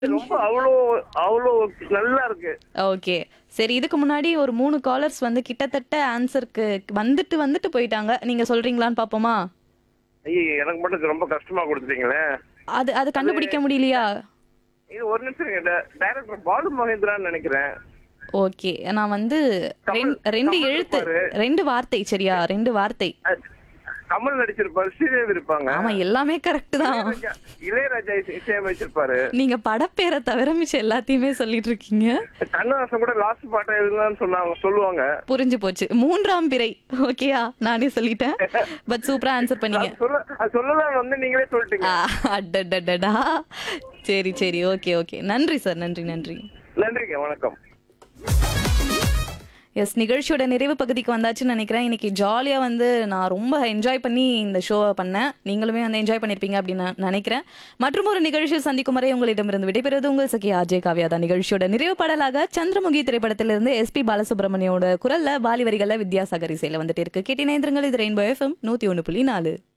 ரொம்ப அவ்வளோ அவ்வளோ நல்லா இருக்கு ஓகே சரி இதுக்கு முன்னாடி ஒரு மூணு காலர்ஸ் வந்து கிட்டத்தட்ட ஆன்சருக்கு வந்துட்டு வந்துட்டு போயிட்டாங்க நீங்க சொல்றீங்களான்னு பாப்போமா ஐயோ எனக்கு மட்டும் ரொம்ப கஷ்டமா கொடுத்துட்டீங்களே அது அது கண்டுபிடிக்க முடியலையா இது ஒரு நிமிஷம் கேட்ட டைரக்டர் பாலு மகேந்திரான்னு நினைக்கிறேன் ஓகே நான் வந்து ரெண்- கமல் ரெண்டு கமல் எழுத்து இருப்பாரு. ரெண்டு வார்த்தை சரியா ரெண்டு வார்த்தை அஹ், கமல் நடிச்சிருப்பாரு ஸ்ரீதேவி இருப்பாங்க ஆமா எல்லாமே கரெக்ட் தான் இளையராஜா- இளையராஜா இசை- இசையமைச்சிருப்பாரு நீங்க படப்பேரை தவிர மிச்சம் எல்லாத்தையுமே சொல்லிட்டு இருக்கீங்க கண்ணதாசன் கூட லாஸ்ட் பாட்டை இதுதான் சொன்னாங்க சொல்லுவாங்க புரிஞ்சு போச்சு மூன்றாம் பிறை ஓகேயா நானே சொல்லிட்டேன் பட் சூப்பரா ஆன்சர் பண்ணீங்க அது சொல்ல அது சொல்லலாம் வந்து நீங்களே சொல்லிட்டீங்க ஆ, அடடடடா சரி சரி ஓகே ஓகே நன்றி சார் நன்றி நன்றி நன்றிங்க வணக்கம் எஸ் நிகழ்ச்சியோட நிறைவு பகுதிக்கு வந்தாச்சுன்னு நினைக்கிறேன் இன்னைக்கு ஜாலியாக வந்து நான் ரொம்ப என்ஜாய் பண்ணி இந்த ஷோவை பண்ணேன் நீங்களுமே வந்து என்ஜாய் பண்ணியிருப்பீங்க அப்படின்னு நான் நினைக்கிறேன் மற்றும் ஒரு நிகழ்ச்சியில் சந்திக்கும் வரை உங்களிடமிருந்து விடைபெறுவது உங்கள் சகி அஜய் காவியா தான் நிகழ்ச்சியோட நிறைவு பாடலாக சந்திரமுகி திரைப்படத்திலிருந்து எஸ்பி பாலசுப்ரமணியோட குரல்ல பாலி வரிகளில் வித்யாசாகர் இசையில வந்துட்டு இருக்கு கேட்டினேந்திரங்கள் இது ரெயின்போ எஃப்எம் நூற்றி ஒன்று புள்ளி நாலு